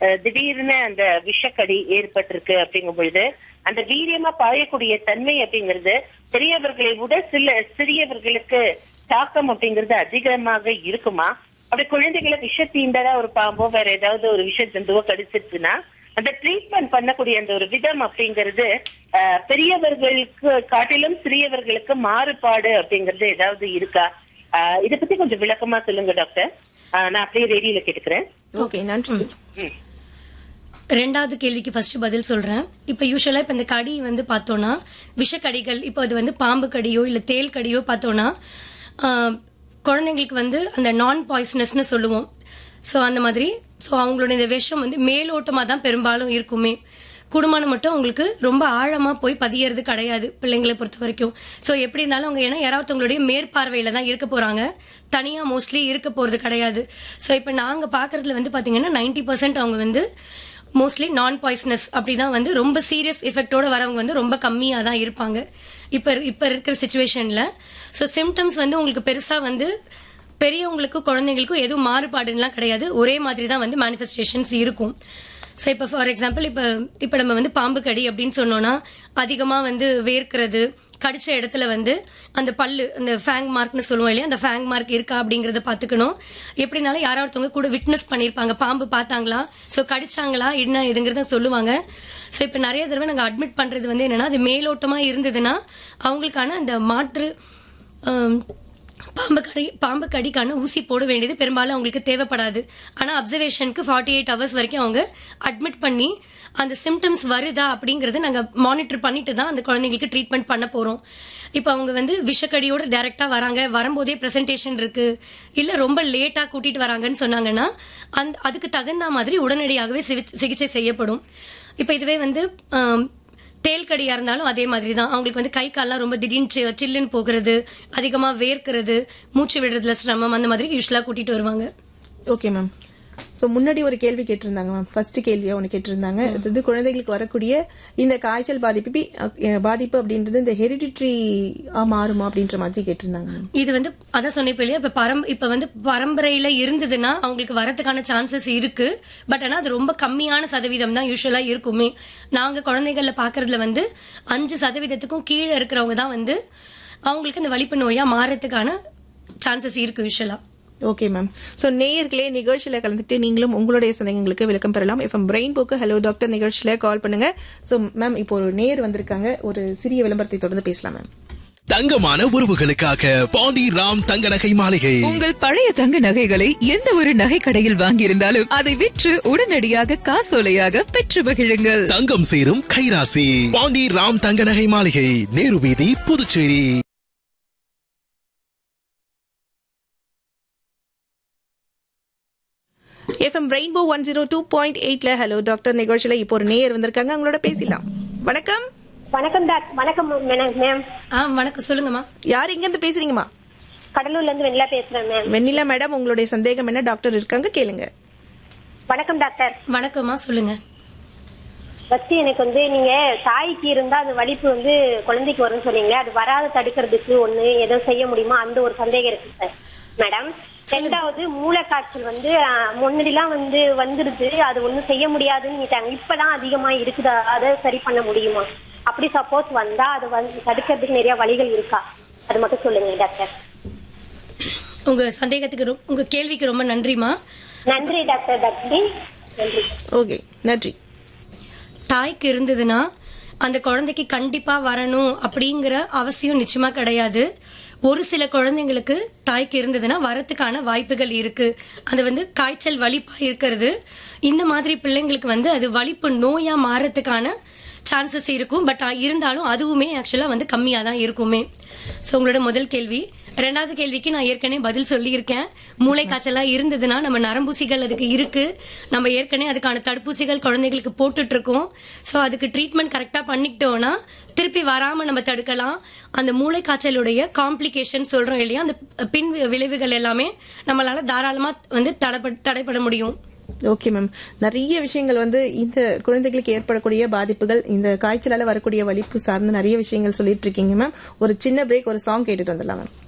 அஹ், திடீர்னு அந்த விஷக்கடி ஏற்பட்டிருக்கு அப்படிங்கும் பொழுது அந்த வீரியமா பாயக்கூடிய தன்மை அப்படிங்கிறது பெரியவர்களை விட சில சிறியவர்களுக்கு தாக்கம் அப்படிங்கிறது அதிகமாக இருக்குமா அப்படி குழந்தைகளை விஷ தீண்டதா ஒரு பாம்போ வேற ஏதாவது ஒரு விஷ ஜந்துவோ கடிச்சிருச்சுன்னா அந்த ட்ரீட்மெண்ட் பண்ணக்கூடிய அந்த ஒரு விதம் அப்படிங்கிறது அஹ், பெரியவர்களுக்கு காட்டிலும் சிறியவர்களுக்கு மாறுபாடு அப்படிங்கிறது ஏதாவது இருக்கா அஹ், இத பத்தி கொஞ்சம் விளக்கமா சொல்லுங்க டாக்டர் அஹ், நான் அப்படியே ரேடியோல கேட்டுக்கிறேன் ஓகே நன்றி சார் ம். ரெண்டாவது கேள்விக்கு ஃபர்ஸ்ட் பதில் சொல்றேன் இப்ப யூஸ்வலா இப்ப இந்த கடி வந்து பார்த்தோம்னா விஷக்கடிகள் இப்போ அது வந்து பாம்பு கடியோ இல்ல தேல் கடியோ பார்த்தோம்னா ஆஹ், குழந்தைங்களுக்கு வந்து அந்த நான் பாய்சனஸ்னு சொல்லுவோம் ஸோ அந்த மாதிரி ஸோ அவங்களோட இந்த விஷம் வந்து மேலோட்டமாக தான் பெரும்பாலும் இருக்குமே குடும்பம் மட்டும் அவங்களுக்கு ரொம்ப ஆழமா போய் பதியறது கிடையாது பிள்ளைங்களை பொறுத்த வரைக்கும் ஸோ எப்படி இருந்தாலும் அவங்க ஏன்னா யாராவது மேற்பார்வையில தான் இருக்க போறாங்க தனியா மோஸ்ட்லி இருக்க போறது கிடையாது ஸோ இப்போ நாங்க பாக்குறதுல வந்து பாத்தீங்கன்னா 90% பர்சன்ட் அவங்க வந்து மோஸ்ட்லி நான் பாய்சனஸ் அப்படிதான் வந்து ரொம்ப சீரியஸ் எஃபெக்டோட வரவங்க வந்து ரொம்ப கம்மியா தான் இருப்பாங்க இப்ப இப்ப இருக்கிற சுச்சுவேஷன்ல ஸோ சிம்டம்ஸ் வந்து உங்களுக்கு பெருசா வந்து பெரியவங்களுக்கும் குழந்தைங்களுக்கும் எதுவும் மாறுபாடுலாம் கிடையாது ஒரே மாதிரி தான் வந்து மேனிஃபெஸ்டேஷன்ஸ் இருக்கும் ஸோ இப்போ ஃபார் எக்ஸாம்பிள் இப்போ இப்போ நம்ம வந்து பாம்பு கடி அப்படின்னு சொன்னோம்னா அதிகமாக வந்து வேர்க்கிறது கடிச்ச இடத்துல வந்து அந்த பல்லு அந்த ஃபேங் மார்க்னு சொல்லுவோம் இல்லையா அந்த ஃபேங் மார்க் இருக்கா அப்படிங்கறத பார்த்துக்கணும் எப்படினாலும் யாராவது ஒருத்தவங்க கூட விட்னஸ் பண்ணியிருப்பாங்க பாம்பு பார்த்தாங்களா ஸோ கடிச்சாங்களா என்ன இதுங்கிறத சொல்லுவாங்க ஸோ இப்போ நிறைய தடவை நாங்கள் அட்மிட் பண்ணுறது வந்து என்னன்னா அது மேலோட்டமாக இருந்ததுன்னா அவங்களுக்கான அந்த மாற்று ஆம், பாம்பு கடி பாம்பு கடிக்கான ஊசி போட வேண்டியது பெரும்பாலும் அவங்களுக்கு தேவைப்படாது ஆனா அப்சர்வேஷனுக்கு ஃபார்ட்டி எயிட் ஹவர்ஸ் வரைக்கும் அவங்க அட்மிட் பண்ணி அந்த சிம்டம்ஸ் வருதா அப்படிங்கறத நாங்க மானிட்டர் பண்ணிட்டு தான் அந்த குழந்தைங்களுக்கு ட்ரீட்மெண்ட் பண்ண போறோம் இப்போ அவங்க வந்து விஷக்கடியோட டைரக்டா வராங்க வரும்போதே பிரசன்டேஷன் இருக்கு இல்ல ரொம்ப லேட்டா கூட்டிட்டு வராங்கன்னு சொன்னாங்கன்னா அந்த அதுக்கு தகுந்த மாதிரி உடனடியாகவே சிகிச்சை- சிகிச்சை செய்யப்படும் இப்போ இதுவே வந்து ஆம், தேல் கடியா இருந்தாலும் அதே மாதிரி தான் அவங்களுக்கு வந்து கை கால்லாம் ரொம்ப திடீர்னு சி- சில்லுன்னு போகிறது அதிகமா வேர்க்கிறது மூச்சு விடுறதுல சிரமம் அந்த மாதிரி யூஸ்வலா கூட்டிட்டு வருவாங்க ஓகே மேம் சோ முன்னாடி ஒரு கேள்வி கேட்டிருந்தாங்க மேம் ஃபர்ஸ்ட் கேள்வியா ஒன்னு கேட்டிருந்தாங்க அது வந்து குழந்தைகளுக்கு வரக்கூடிய இந்த காய்ச்சல் பாதிப்பு பி- அஹ் பாதிப்பு அப்படின்றது இந்த ஹெரிடிட்ரி மாறுமா அப்படின்ற மாதிரி கேட்டிருந்தாங்க மேம் இது வந்து அதான் சொன்னேன் இப்ப இல்லையா இப்ப பரம் இப்ப வந்து பரம்பரையில இருந்ததுன்னா அவங்களுக்கு வரதுக்கான சான்சஸ் இருக்கு பட் ஆனா அது ரொம்ப கம்மியான சதவீதம் தான் யூஸ்வலா இருக்குமே நாங்க குழந்தைகள்ல பாக்குறதுல வந்து அஞ்சு சதவீதத்துக்கும் கீழே இருக்கிறவங்க தான் வந்து அவங்களுக்கு இந்த வலிப்பு நோயா மாறதுக்கான சான்சஸ் இருக்கு யூஸ்வலா ஓகே மேம் சோ நேயர்களே நிகழ்ச்சியில கலந்துட்டு நீங்களும் உங்களுடைய சந்தேகங்களுக்கு விளக்கம் பெறலாம் எஃப்எம் பிரெயின் போக்கு ஹலோ டாக்டர் நிகழ்ச்சியில கால் பண்ணுங்க சோ மேம் இப்போ ஒரு நேயர் வந்திருக்காங்க ஒரு சிறிய விளம்பரத்தை தொடர்ந்து பேசலாம் மேம் தங்கமான உறவுகளுக்காக பாண்டி ராம் தங்க நகை மாளிகை உங்கள் பழைய தங்க நகைகளை எந்த ஒரு நகை கடையில் வாங்கியிருந்தாலும் அதை விற்று உடனடியாக காசோலையாக பெற்று மகிழுங்கள் தங்கம் சேரும் கைராசி பாண்டி ராம் தங்க நகை மாளிகை நேரு வீதி Puducherry FM Rainbow one zero two point எயிட்ல ஹலோ டாக்டர் நிகழ்ச்சியில இப்போ ஒரு நேயர் வந்திருக்காங்க அவங்களோட பேசலாம் வணக்கம் வணக்கம் டாக்டர் வணக்கம் மேம் மேம் ஆ வணக்கம் சொல்லுங்கம்மா யார் இங்க இருந்து பேசுறீங்கம்மா கடலூர்ல இருந்து வெண்ணிலா பேசுறேன் மேம் வெண்ணிலா மேடம் உங்களுடைய சந்தேகம் என்ன டாக்டர் இருக்காங்க கேளுங்க வணக்கம் டாக்டர் வணக்கம்மா சொல்லுங்க ஃபர்ஸ்ட் எனக்கு வந்து நீங்க தாய்க்கு இருந்தா அந்த வலிப்பு வந்து குழந்தைக்கு வரும்னு சொன்னீங்களே அது வராத தடுக்கிறதுக்கு ஒண்ணு ஏதோ செய்ய முடியுமா அந்த ஒரு சந்தேகம் இருக்கு சார் மேடம் ரெண்டாவது மூளைக்காய்ச்சல் வந்து அஹ், முன்னாடிலாம் வந்து வந்துருது அது ஒண்ணும் செய்ய முடியாதுன்னு சொல்லிட்டாங்க இப்பதான் அதிகமா இருக்குது அதை சரி பண்ண முடியுமா அப்படி சப்போஸ் வந்தா அது வந்து தடுக்கிறதுக்கு நிறைய வழிகள் இருக்கா அது மட்டும் சொல்லுங்க டாக்டர் உங்க சந்தேகத்துக்கு ரொ- உங்க கேள்விக்கு ரொம்ப நன்றிமா நன்றி டாக்டர் டாக்டர் நன்றி ஓகே நன்றி தாய்க்கு இருந்ததுன்னா அந்த குழந்தைக்கு கண்டிப்பா வரணும் அப்படிங்கிற அவசியம் நிச்சயமா கிடையாது ஒரு சில குழந்தைங்களுக்கு தாய்க்கு இருந்ததுன்னா வரத்துக்கான வாய்ப்புகள் இருக்கு அது வந்து காய்ச்சல் வலிப்பா இருக்கிறது இந்த மாதிரி பிள்ளைங்களுக்கு வந்து அது வலிப்பு நோயா மாறத்துக்கான சான்சஸ் இருக்கும் பட் இருந்தாலும் அதுவுமே ஆக்சுவலா வந்து கம்மியா தான் இருக்குமே ஸோ உங்களோட முதல் கேள்வி ரெண்டாவது கேள்விக்கு நான் ஏற்கனவே பதில் சொல்லியிருக்கேன் மூளை காய்ச்சலா இருந்ததுன்னா நம்ம நரம்பூசிகள் அதுக்கு இருக்கு நம்ம ஏற்கனவே அதுக்கான தடுப்பூசிகள் குழந்தைகளுக்கு போட்டுட்டு இருக்கோம் ஸோ அதுக்கு ட்ரீட்மெண்ட் கரெக்டா பண்ணிக்கிட்டோம்னா திருப்பி வராம நம்ம தடுக்கலாம் அந்த மூளை காய்ச்சலுடைய காம்ப்ளிகேஷன் சொல்றோம் இல்லையா அந்த பின் விளைவுகள் எல்லாமே நம்மளால தாராளமா வந்து தடைப்பட தடைப்பட முடியும் ஓகே மேம் நிறைய விஷயங்கள் வந்து இந்த குழந்தைகளுக்கு ஏற்படக்கூடிய பாதிப்புகள் இந்த காய்ச்சலால வரக்கூடிய வலிப்பு சார்ந்த நிறைய விஷயங்கள் சொல்லிட்டு இருக்கீங்க மேம் ஒரு சின்ன பிரேக் ஒரு சாங் கேட்டுட்டு வந்துடலாம் மேம்